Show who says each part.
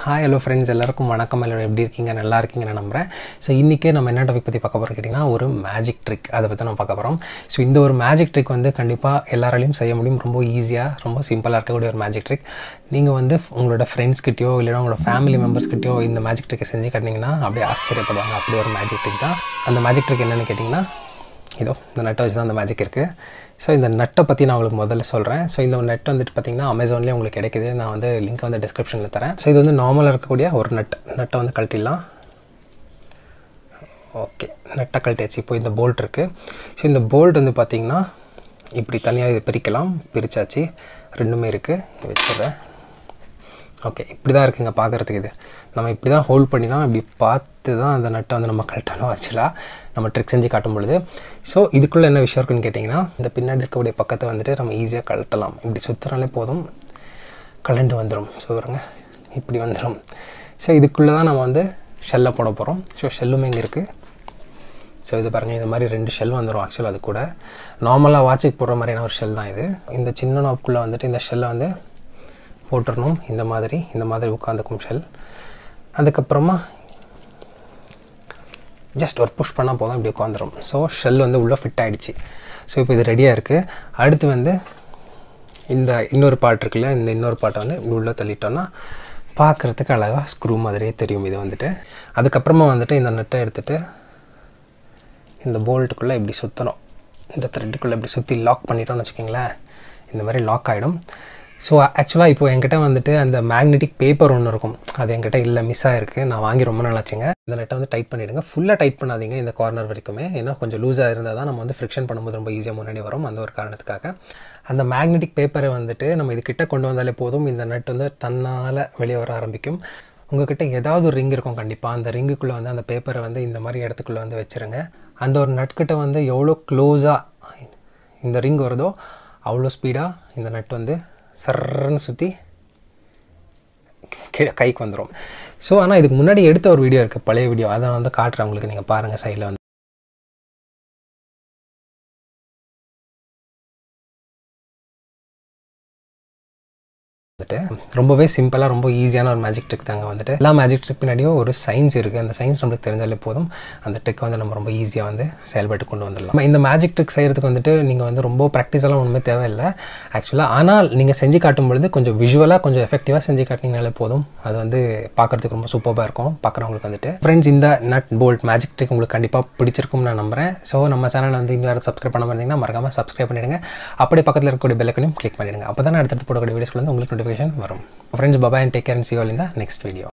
Speaker 1: hi hello friends எல்லாருக்கும் வணக்கம் எல்லாரும் எப்படி இருக்கீங்க நல்லா இருக்கீங்க நான் நம்புகிறேன் ஸோ இன்றைக்கி நம்ம என்ன டாபிக் பற்றி பார்க்க போகிறோம் கேட்டிங்கன்னா ஒரு மேஜிக் ட்ரிக் அதை பற்றி நம்ம பார்க்க போகிறோம் ஸோ இந்த ஒரு மேஜிக் ட்ரிக் வந்து கண்டிப்பாக எல்லாராலையும் செய்ய முடியும் ரொம்ப ஈஸியாக ரொம்ப சிம்பிளாக இருக்கக்கூடிய ஒரு மேஜிக் ட்ரிக் நீங்கள் வந்து உங்களோட ஃப்ரெண்ட்ஸ்கிட்டயோ இல்லைனா உங்களோட ஃபேமிலி மெம்பர்ஸ்கிட்டயோ இந்த மேஜிக் ட்ரிக்கை செஞ்சு காட்டினீங்கன்னா அப்படியே ஆச்சரியப்படுவாங்க அப்படி ஒரு மேஜிக் ட்ரிக் தான் அந்த மேஜிக் ட்ரிக் என்னென்னு கேட்டிங்கன்னா இதோ இந்த நட்டை வச்சு தான் அந்த மேஜிக் இருக்குது ஸோ இந்த நட்டை பற்றி நான் உங்களுக்கு முதல்ல சொல்கிறேன் ஸோ இந்த நெட் வந்துட்டு பார்த்தீங்கன்னா அமேசான்லேயே உங்களுக்கு கிடைக்குது நான் வந்து லிங்க் வந்து டிஸ்கிரிப்ஷனில் தரேன் ஸோ இது வந்து நார்மலாக இருக்கக்கூடிய ஒரு நட் நட்டை வந்து கழட்டிடலாம் ஓகே நட்டை கழட்டியாச்சு இப்போ இந்த போல்ட் இருக்குது ஸோ இந்த போல்ட் வந்து பார்த்திங்கன்னா இப்படி தனியாக இது பிரிக்கலாம் பிரித்தாச்சு ரெண்டுமே இருக்குது வச்சிடுறேன் ஓகே இப்படி தான் இருக்குங்க பார்க்குறதுக்கு இது நம்ம இப்படி தான் ஹோல்ட் பண்ணி தான் இப்படி பார்த்து தான் அந்த நட்டை வந்து நம்ம கழட்டணும் ஆக்சுவலாக நம்ம ட்ரிக் செஞ்சு காட்டும் பொழுது ஸோ இதுக்குள்ளே என்ன விஷயம் இருக்குன்னு கேட்டிங்கன்னா இந்த பின்னாடி இருக்கக்கூடிய பக்கத்தை வந்துட்டு நம்ம ஈஸியாக கழட்டலாம் இப்படி சுற்றுறாலே போதும் கலண்டு வந்துடும் ஸோ பாருங்க இப்படி வந்துடும் ஸோ இதுக்குள்ளே தான் நம்ம வந்து ஷெல்லை போட போகிறோம் ஸோ ஷெல்லுமே இங்கே இருக்குது ஸோ இது பாருங்கள் இந்த மாதிரி ரெண்டு ஷெல் வந்துடும் ஆக்சுவலாக அது கூட நார்மலாக வாட்சுக்கு போடுற மாதிரியான ஒரு ஷெல் தான் இது இந்த சின்ன நாப்புக்குள்ளே வந்துட்டு இந்த ஷெல்லை வந்து போட்டுடணும் இந்த மாதிரி இந்த மாதிரி உட்காந்துக்கும் ஷெல் அதுக்கப்புறமா ஜஸ்ட் ஒரு புஷ் பண்ணால் போதும் இப்படி உட்காந்துரும் ஸோ ஷெல் வந்து உள்ளே ஃபிட் ஆகிடுச்சு ஸோ இப்போ இது ரெடியாக இருக்குது அடுத்து வந்து இந்த இன்னொரு பாட்டு இருக்குல்ல இந்த இன்னொரு பாட்டை வந்து இப்படி உள்ளே தள்ளிட்டோன்னா பார்க்குறதுக்கு அழகாக ஸ்க்ரூ மாதிரியே தெரியும் இது வந்துட்டு அதுக்கப்புறமா வந்துட்டு இந்த நெட்டை எடுத்துகிட்டு இந்த போல்ட்டுக்குள்ளே இப்படி சுற்றணும் இந்த த்ரெட்டுக்குள்ளே இப்படி சுற்றி லாக் பண்ணிட்டோம்னு வச்சுக்கிங்களேன் இந்த மாதிரி லாக் ஆகிடும் ஸோ ஆக்சுவலாக இப்போ என்கிட்ட வந்துட்டு அந்த மேக்னெட்டிக் பேப்பர் ஒன்று இருக்கும் அது என்கிட்ட இல்லை மிஸ் ஆகிருக்கு நான் வாங்கி ரொம்ப நாள் ஆச்சுங்க இந்த நெட்டை வந்து டைட் பண்ணிவிடுங்க ஃபுல்லாக டைட் பண்ணாதீங்க இந்த கார்னர் வரைக்குமே ஏன்னா கொஞ்சம் லூஸாக இருந்தால் தான் நம்ம வந்து ஃப்ரிக்ஷன் பண்ணும்போது ரொம்ப ஈஸியாக முன்னாடி வரும் அந்த ஒரு காரணத்துக்காக அந்த மேக்னெட்டிக் பேப்பரை வந்துட்டு நம்ம இது கிட்ட கொண்டு வந்தாலே போதும் இந்த நெட் வந்து தன்னால் வெளியே வர ஆரம்பிக்கும் உங்ககிட்ட ஏதாவது ஒரு ரிங் இருக்கும் கண்டிப்பாக அந்த ரிங்குக்குள்ளே வந்து அந்த பேப்பரை வந்து இந்த மாதிரி இடத்துக்குள்ளே வந்து வச்சுருங்க அந்த ஒரு நட்கிட்ட வந்து எவ்வளோ க்ளோஸாக இந்த ரிங் வருதோ அவ்வளோ ஸ்பீடாக இந்த நட் வந்து சர்ன்னு சுற்றி கீழே கைக்கு வந்துடும் ஸோ ஆனால் இதுக்கு முன்னாடி எடுத்த ஒரு வீடியோ இருக்குது பழைய வீடியோ அதை நான் வந்து காட்டுறேன் உங்களுக்கு நீங்கள் பாருங்கள் சைடில் வந்து வந்துட்டு ரொம்பவே சிம்பிளாக ரொம்ப ஈஸியான ஒரு மேஜிக் ட்ரிக் தாங்க வந்துட்டு எல்லா மேஜிக் ட்ரிக் பின்னாடியும் ஒரு சயின்ஸ் இருக்குது அந்த சயின்ஸ் நம்மளுக்கு தெரிஞ்சாலே போதும் அந்த ட்ரிக் வந்து நம்ம ரொம்ப ஈஸியாக வந்து செயல்பட்டு கொண்டு வந்துடலாம் இந்த மேஜிக் ட்ரிக் செய்கிறதுக்கு வந்துட்டு நீங்கள் வந்து ரொம்ப ப்ராக்டிஸெல்லாம் ஒன்றுமே தேவையில்லை ஆக்சுவலாக ஆனால் நீங்கள் செஞ்சு காட்டும் பொழுது கொஞ்சம் விஷுவலாக கொஞ்சம் எஃபெக்டிவாக செஞ்சு காட்டினீங்கனாலே போதும் அது வந்து பார்க்குறதுக்கு ரொம்ப சூப்பராக இருக்கும் பார்க்குறவங்களுக்கு வந்துட்டு ஃப்ரெண்ட்ஸ் இந்த நட் போல்ட் மேஜிக் ட்ரிக் உங்களுக்கு கண்டிப்பாக பிடிச்சிருக்கும்னு நான் நம்புறேன் ஸோ நம்ம சேனலை வந்து இன்னும் யாரும் சப்ஸ்கிரைப் பண்ண இருந்தீங்கன்னா மறக்காமல் சப்ஸ்கிரைப் பண்ணிவிடுங்க அப்படியே பக்கத்தில் இருக்கக்கூடிய பெல்லைக்கனையும் கிளிக் பண்ணிவிடுங்க அப்போ தான் அடுத்தடுத்து போடக்கூடிய வீடியோஸ்க்கு வந்து உங்களுக்கு நோட்டிஃபிகேஷன் வரும் friends bye bye and take care and see all இந்த நெக்ஸ்ட் வீடியோ